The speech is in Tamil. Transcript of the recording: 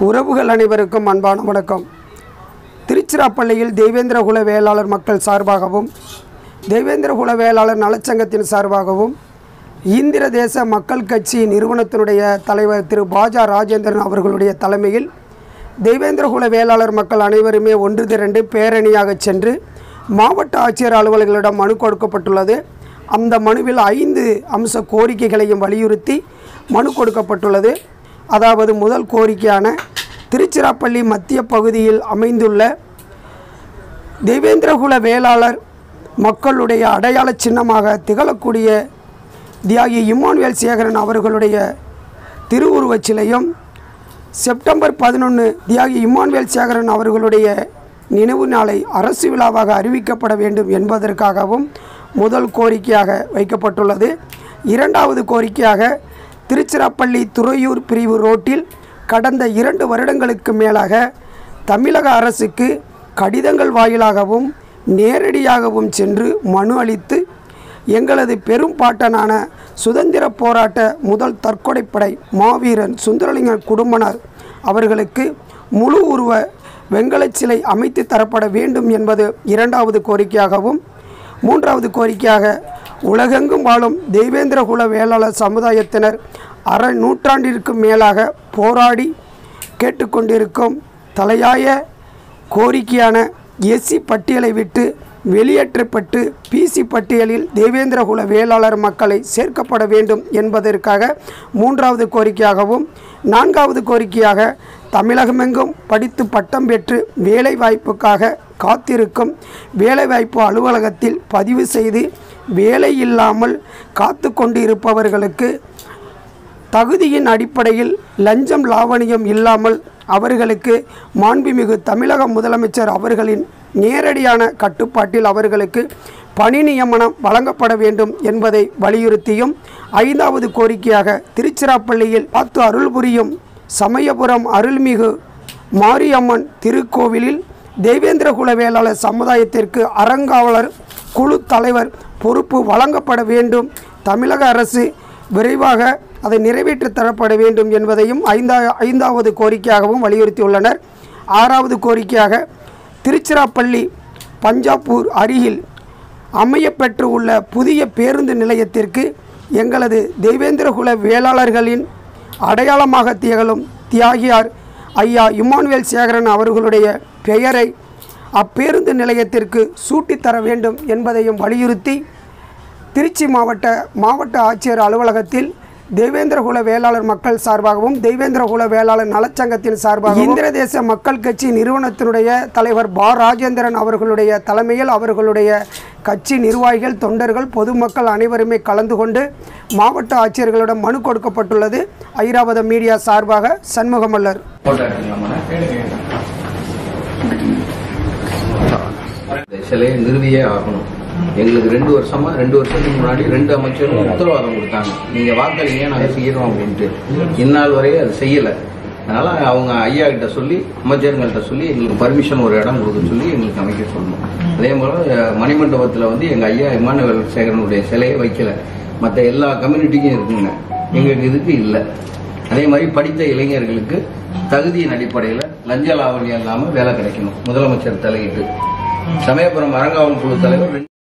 உறவுகள் அனைவருக்கும் அன்பான வணக்கம் திருச்சிராப்பள்ளியில் தெய்வேந்திரகுல வேளாளர் மக்கள் சார்பாகவும் தெய்வேந்திரகுல வேளாளர் நலச்சங்கத்தின் சார்பாகவும் இந்திர தேச மக்கள் கட்சி நிறுவனத்தினுடைய தலைவர் திரு பாஜா ராஜேந்திரன் அவர்களுடைய தலைமையில் தெய்வேந்திரகுல வேளாளர் மக்கள் அனைவருமே ஒன்று திரண்டு பேரணியாக சென்று மாவட்ட ஆட்சியர் அலுவலர்களிடம் மனு கொடுக்கப்பட்டுள்ளது அந்த மனுவில் ஐந்து அம்ச கோரிக்கைகளையும் வலியுறுத்தி மனு கொடுக்கப்பட்டுள்ளது அதாவது முதல் கோரிக்கையான திருச்சிராப்பள்ளி மத்திய பகுதியில் அமைந்துள்ள தெய்வேந்திரகுல வேளாளர் மக்களுடைய அடையாள சின்னமாக திகழக்கூடிய தியாகி இம்மானுவேல் சேகரன் அவர்களுடைய திருவுருவச் சிலையும் செப்டம்பர் பதினொன்று தியாகி இம்மானுவேல் சேகரன் அவர்களுடைய நினைவு நாளை அரசு விழாவாக அறிவிக்கப்பட வேண்டும் என்பதற்காகவும் முதல் கோரிக்கையாக வைக்கப்பட்டுள்ளது இரண்டாவது கோரிக்கையாக திருச்சிராப்பள்ளி துறையூர் பிரிவு ரோட்டில் கடந்த இரண்டு வருடங்களுக்கு மேலாக தமிழக அரசுக்கு கடிதங்கள் வாயிலாகவும் நேரடியாகவும் சென்று மனு அளித்து எங்களது பெரும் பாட்டனான சுதந்திர போராட்ட முதல் தற்கொலைப்படை மாவீரன் சுந்தரலிங்கன் குடும்பனார் அவர்களுக்கு முழு உருவ வெங்கலச் சிலை அமைத்து தரப்பட வேண்டும் என்பது இரண்டாவது கோரிக்கையாகவும் மூன்றாவது கோரிக்கையாக உலகெங்கும் வாழும் தெய்வேந்திரகுல வேளாளர் சமுதாயத்தினர் அரை நூற்றாண்டிற்கும் மேலாக போராடி கேட்டுக்கொண்டிருக்கும் தலையாய கோரிக்கையான எஸ்சி பட்டியலை விட்டு வெளியேற்றப்பட்டு பிசி பட்டியலில் தேவேந்திரகுல வேளாளர் மக்களை சேர்க்கப்பட வேண்டும் என்பதற்காக மூன்றாவது கோரிக்கையாகவும் நான்காவது கோரிக்கையாக தமிழகமெங்கும் படித்து பட்டம் பெற்று வேலைவாய்ப்புக்காக காத்திருக்கும் வேலைவாய்ப்பு அலுவலகத்தில் பதிவு செய்து வேலை இல்லாமல் காத்து கொண்டு இருப்பவர்களுக்கு தகுதியின் அடிப்படையில் லஞ்சம் லாவணியம் இல்லாமல் அவர்களுக்கு மாண்புமிகு தமிழக முதலமைச்சர் அவர்களின் நேரடியான கட்டுப்பாட்டில் அவர்களுக்கு பணி நியமனம் வழங்கப்பட வேண்டும் என்பதை வலியுறுத்தியும் ஐந்தாவது கோரிக்கையாக திருச்சிராப்பள்ளியில் பார்த்து அருள் புரியும் சமயபுரம் அருள்மிகு மாரியம்மன் திருக்கோவிலில் தெய்வேந்திரகுல வேளாளர் சமுதாயத்திற்கு அறங்காவலர் குழு தலைவர் பொறுப்பு வழங்கப்பட வேண்டும் தமிழக அரசு விரைவாக அதை நிறைவேற்றி தரப்பட வேண்டும் என்பதையும் ஐந்தா ஐந்தாவது கோரிக்கையாகவும் வலியுறுத்தியுள்ளனர் ஆறாவது கோரிக்கையாக திருச்சிராப்பள்ளி பஞ்சாப்பூர் அருகில் அமையப்பெற்று உள்ள புதிய பேருந்து நிலையத்திற்கு எங்களது தெய்வேந்திரகுல வேளாளர்களின் அடையாளமாக திகழும் தியாகியார் ஐயா இம்மானுவேல் சேகரன் அவர்களுடைய பெயரை அப்பேருந்து நிலையத்திற்கு சூட்டித் தர வேண்டும் என்பதையும் வலியுறுத்தி திருச்சி மாவட்ட மாவட்ட ஆட்சியர் அலுவலகத்தில் தெய்வேந்திரகுல வேளாளர் மக்கள் சார்பாகவும் தெய்வேந்திரகுல வேளாளர் நலச்சங்கத்தின் சார்பாகவும் இந்திர தேச மக்கள் கட்சி நிறுவனத்தினுடைய தலைவர் பா ராஜேந்திரன் அவர்களுடைய தலைமையில் அவர்களுடைய கட்சி நிர்வாகிகள் தொண்டர்கள் பொதுமக்கள் அனைவருமே கலந்து கொண்டு மாவட்ட ஆட்சியர்களிடம் மனு கொடுக்கப்பட்டுள்ளது ஐராவதம் மீடியா சார்பாக சண்முகமல்லர் போட்டோ எடுக்கலாமா இந்த சிலையை நிறுவியே ஆகணும் எங்களுக்கு ரெண்டு வருஷமா ரெண்டு வருஷத்துக்கு முன்னாடி ரெண்டு அமைச்சரும் உத்தரவாதம் கொடுத்தாங்க நீங்க வாக்களிங்க நாங்க செய்யறோம் அப்படின்ட்டு இந்நாள் வரை அது செய்யல அதனால அவங்க ஐயா கிட்ட சொல்லி அமைச்சர்கள்ட்ட சொல்லி எங்களுக்கு பர்மிஷன் ஒரு இடம் கொடுக்க சொல்லி எங்களுக்கு அமைக்க சொல்லணும் அதே போல அஹ், மணிமண்டபத்துல வந்து எங்க ஐயா இமானுவேல் சேகரனுடைய சிலையை வைக்கல மற்ற எல்லா கம்யூனிட்டிக்கும் இருக்குங்க எங்களுக்கு இதுக்கு இல்லை அதே மாதிரி படித்த இளைஞர்களுக்கு தகுதியின் அடிப்படையில் லஞ்ச லாவணியம் இல்லாமல் வேலை கிடைக்கணும் முதலமைச்சர் தலையிட்டு சமயபுரம் அரங்காவல் குழு தலைவர்